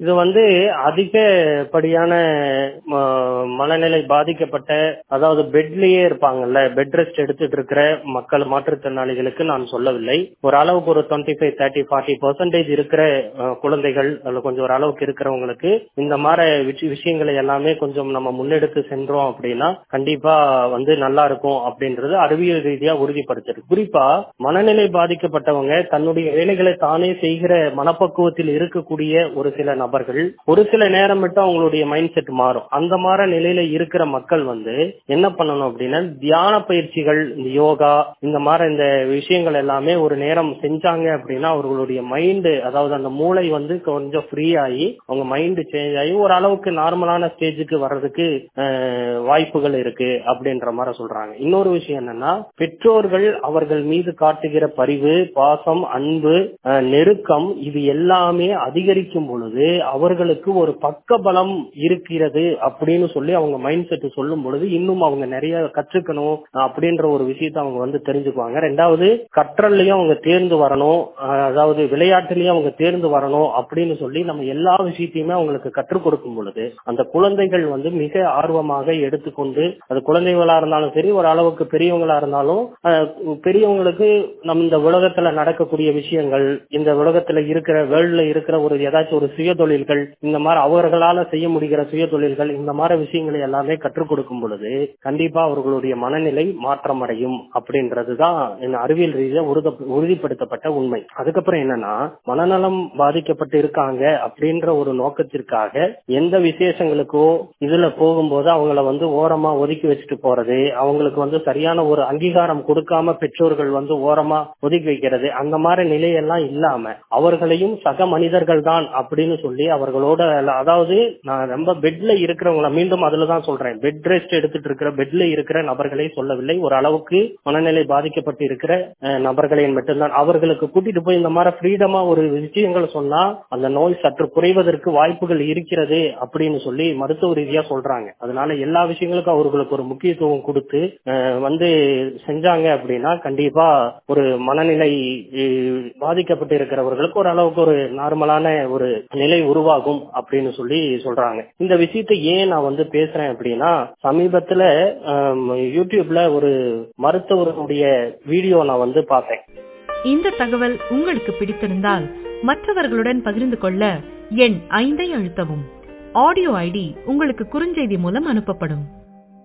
இது வந்து அதிகப்படியான ம- மனநிலை பாதிக்கப்பட்ட அதாவது பெட்லயே இருப்பாங்கல்ல பெட் ரெஸ்ட் எடுத்துட்டு இருக்கிற மக்கள் மாற்றுத்திறனாளிகளுக்கு நான் சொல்லவில்லை ஒரு அளவுக்கு ஒரு twenty five thirty forty percentage இருக்கிற அஹ், குழந்தைகள் அதுல கொஞ்சம் ஒரு அளவுக்கு இருக்கிறவங்களுக்கு இந்த மாதிரி விஷ- விஷயங்களை எல்லாமே கொஞ்சம் நம்ம முன்னெடுத்து சென்றோம் அப்படின்னா கண்டிப்பா வந்து நல்லா இருக்கும் அப்படின்றது அறிவியல் ரீதியா உறுதிப்படுத்துது குறிப்பா மனநிலை பாதிக்கப்பட்டவங்க தன்னுடைய வேலைகளை தானே செய்கிற மனப்பக்குவத்தில் இருக்கக்கூடிய ஒரு சில நபர்கள் ஒரு சில நேரம் மட்டும் அவங்களுடைய மைண்ட் செட் மாறும் அந்த மாதிரி நிலையில இருக்கிற மக்கள் வந்து என்ன பண்ணணும் அப்படின்னா தியான பயிற்சிகள் இந்த யோகா இந்த மாதிரி இந்த விஷயங்கள் எல்லாமே ஒரு நேரம் செஞ்சாங்க அப்படின்னா அவர்களுடைய மைண்டு அதாவது அந்த மூளை வந்து கொஞ்சம் ஃப்ரீ ஆகி அவங்க மைண்டு சேஞ்ச் ஆகி ஒரு அளவுக்கு நார்மலான ஸ்டேஜுக்கு வர்றதுக்கு அஹ், வாய்ப்புகள் இருக்கு அப்படின்ற மாதிரி சொல்றாங்க இன்னொரு விஷயம் என்னன்னா பெற்றோர்கள் அவர்கள் மீது காட்டுகிற பரிவு பாசம் அன்பு அஹ், நெருக்கம் இது எல்லாமே அதிகரிக்கும் பொழுது அவர்களுக்கு ஒரு பக்கபலம் இருக்கிறது அப்படின்னு சொல்லி அவங்க மைண்ட் செட் சொல்லும் பொழுது இன்னும் அவங்க நிறைய கற்றுக்கணும் அப்படின்ற ஒரு விஷயத்தை அவங்க வந்து தெரிஞ்சுக்குவாங்க ரெண்டாவது கற்றல்லையும் அவங்க தேர்ந்து வரணும் அஹ், அதாவது விளையாட்டுலயும் அவங்க தேர்ந்து வரணும் அப்படின்னு சொல்லி நம்ம எல்லா விஷயத்தையுமே அவங்களுக்கு கற்றுக் கொடுக்கும் பொழுது அந்த குழந்தைகள் வந்து மிக ஆர்வமாக எடுத்துக்கொண்டு அது குழந்தைகளா இருந்தாலும் சரி ஒரு அளவுக்கு பெரியவங்களா இருந்தாலும் அஹ், பெரியவங்களுக்கு நம்ம இந்த உலகத்துல நடக்கக்கூடிய விஷயங்கள் இந்த உலகத்துல இருக்கிற வேர்ல்ட்ல இருக்கிற ஒரு ஏதாச்சும் ஒரு சுய தொழில்கள் இந்த மாதிரி அவர்களால செய்ய முடிகிற சுய தொழில்கள் இந்த மாதிரி விஷயங்களை எல்லாமே கற்றுக் கொடுக்கும் பொழுது கண்டிப்பா அவர்களுடைய மனநிலை மாற்றம் அடையும் அப்படின்றதுதான் இந்த அறிவியல் ரீதியா உறுத- உறுதிப்படுத்தப்பட்ட உண்மை அதுக்கப்புறம் என்னன்னா மனநலம் பாதிக்கப்பட்டு இருக்காங்க அப்படின்ற ஒரு நோக்கத்திற்காக எந்த விசேஷங்களுக்கோ இதுல போகும்போது அவங்கள வந்து ஓரமா ஒதுக்கி வச்சுட்டு போறது அவங்களுக்கு வந்து சரியான ஒரு அங்கீகாரம் கொடுக்காம பெற்றோர்கள் வந்து ஓரமா ஒதுக்கி வைக்கிறது அந்த மாதிரி நிலையெல்லாம் இல்லாம அவர்களையும் சக மனிதர்கள் தான் அப்படின்னு சொல்லி அவர்களோட அதாவது நான் ரொம்ப பெட்ல இருக்கிறவங்கள மீண்டும் அதுல தான் சொல்றேன் பெட் ரெஸ்ட் எடுத்துட்டு இருக்கிற பெட்ல இருக்கிற நபர்களை சொல்லவில்லை ஒரு அளவுக்கு மனநிலை பாதிக்கப்பட்டு இருக்கிற அஹ், நபர்களை மட்டும்தான் அவர்களுக்கு கூட்டிட்டு போய் இந்த மாதிரி ஃப்ரீடமா ஒரு விஷயங்கள் சொன்னா அந்த நோய் சற்று குறைவதற்கு வாய்ப்புகள் இருக்கிறது அப்படின்னு சொல்லி மருத்துவ ரீதியா சொல்றாங்க அதனால எல்லா விஷயங்களுக்கும் அவர்களுக்கு ஒரு முக்கியத்துவம் கொடுத்து அஹ், வந்து செஞ்சாங்க அப்படின்னா கண்டிப்பா ஒரு மனநிலை அஹ், பாதிக்கப்பட்டு இருக்கிறவர்களுக்கு ஒரு அளவுக்கு ஒரு நார்மலான ஒரு நிலை உருவாகும் அப்படின்னு சொல்லி சொல்றாங்க இந்த விஷயத்தை ஏன் நான் வந்து பேசுறேன் அப்படின்னா சமீபத்துல ஆம், யூடியூப்ல ஒரு மருத்துவருடைய வீடியோ நான் வந்து பார்த்தேன் இந்த தகவல் உங்களுக்கு பிடித்திருந்தால் மற்றவர்களுடன் பகிர்ந்து கொள்ள எண் ஐந்தை அழுத்தவும் ஆடியோ ஐடி உங்களுக்கு குறுஞ்செய்தி மூலம் அனுப்பப்படும்